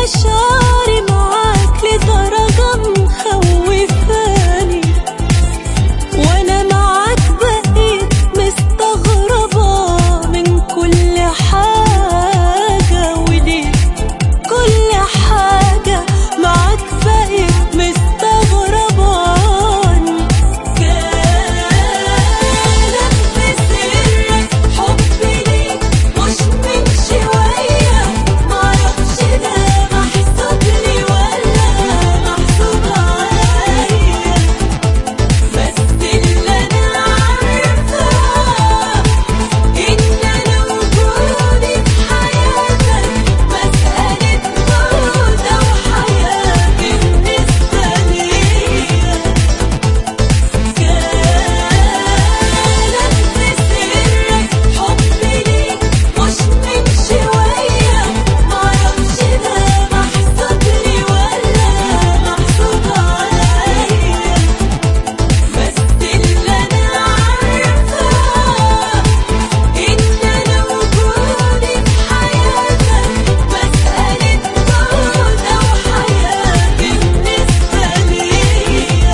مشاعري معاك لدرجة مخوفاني وانا معاك بقيت مستغربة من كل حاجة وليه كل حاجة معاك بقيت مستغرباني كلام في سرك حبي ليك مش من شوية معرفش ده محسوب لي ولا محسوب عليا بس اللي انا عارفاه ان انا وجودي في حياتك مسألة موت او حياة بالنسبة ليا كلام في سرك حبي ليك مش من شوية معرفش ده محسوب لي ولا محسوب عليا بس اللي انا عارفاه ان انا وجودي في حياتك مسألة موت او حياة بالنسبة ليا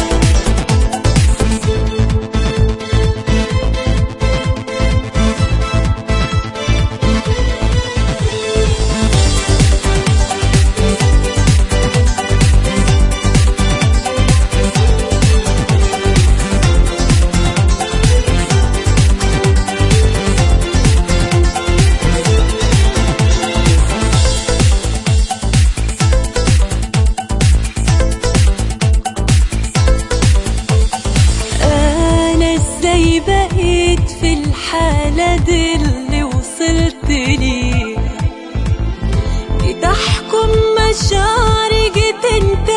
انا ازاي بقيت في الحالة دي اللي وصلت ليه تحكم مشاعري جيت انت